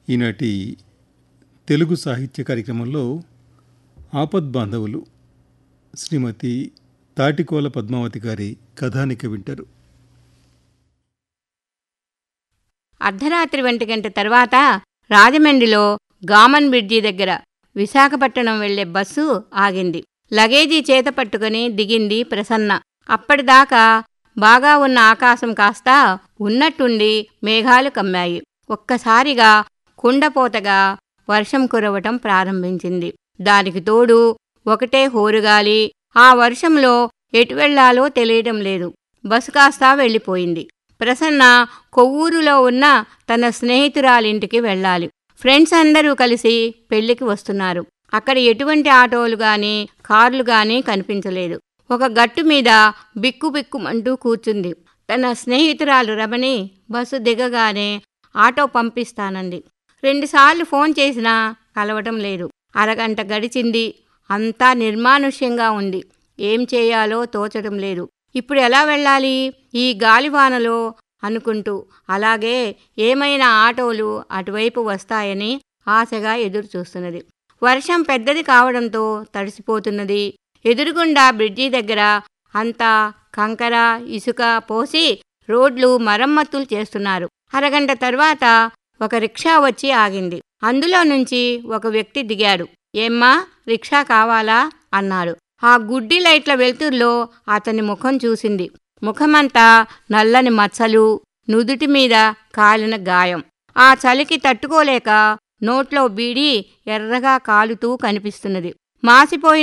ఈనాటి తెలుగు సాహిత్య కార్యక్రమంలో ఆపద్బాంధవులు శ్రీమతి తాటికోల పద్మావతి గారి కథానిక వింటారు అర్ధరాత్రి ఒంటి గంట తర్వాత రాజమండ్రిలో గామన్ బ్రిడ్జి దగ్గర విశాఖపట్నం వెళ్లే బస్సు ఆగింది లగేజీ చేత పట్టుకుని దిగింది ప్రసన్న అప్పటిదాకా బాగా ఉన్న ఆకాశం కాస్త ఉన్నట్టుండి మేఘాలు కమ్మాయి ఒక్కసారిగా కుండపోతగా వర్షం కురవటం ప్రారంభించింది దానికి తోడు ఒకటే హోరుగాలి ఆ వర్షంలో ఎటు వెళ్లాలో తెలియటం లేదు బస్సు కాస్త వెళ్ళిపోయింది ప్రసన్న కొవ్వూరులో ఉన్న తన స్నేహితురాలింటికి వెళ్ళాలి ఫ్రెండ్స్ అందరూ కలిసి పెళ్లికి వస్తున్నారు అక్కడ ఎటువంటి ఆటోలు గాని కార్లు గాని కనిపించలేదు ఒక గట్టు మీద బిక్కుబిక్కుమంటూ కూర్చుంది తన స్నేహితురాలు రమణి బస్సు దిగగానే ఆటో పంపిస్తానంది రెండుసార్లు ఫోన్ చేసినా కలవటం లేదు అరగంట గడిచింది అంతా నిర్మానుష్యంగా ఉంది ఏం చేయాలో తోచడం లేదు ఇప్పుడు ఎలా వెళ్ళాలి ఈ గాలివానలో అనుకుంటూ అలాగే ఏమైనా ఆటోలు అటువైపు వస్తాయని ఆశగా ఎదురుచూస్తున్నది వర్షం పెద్దది కావడంతో తడిసిపోతున్నది ఎదురుగుండా బ్రిడ్జి దగ్గర అంతా కంకర ఇసుక పోసి రోడ్లు మరమ్మతులు చేస్తున్నారు అరగంట తర్వాత ఒక రిక్షా వచ్చి ఆగింది అందులో నుంచి ఒక వ్యక్తి దిగాడు ఏమ్మా రిక్షా కావాలా అన్నాడు ఆ గుడ్డి లైట్ల వెలుతుర్లో అతని ముఖం చూసింది ముఖమంతా నల్లని మచ్చలు నుదుటి మీద కాలిన గాయం ఆ చలికి తట్టుకోలేక నోట్లో బీడి ఎర్రగా కాలుతూ కనిపిస్తున్నది మాసిపోయిన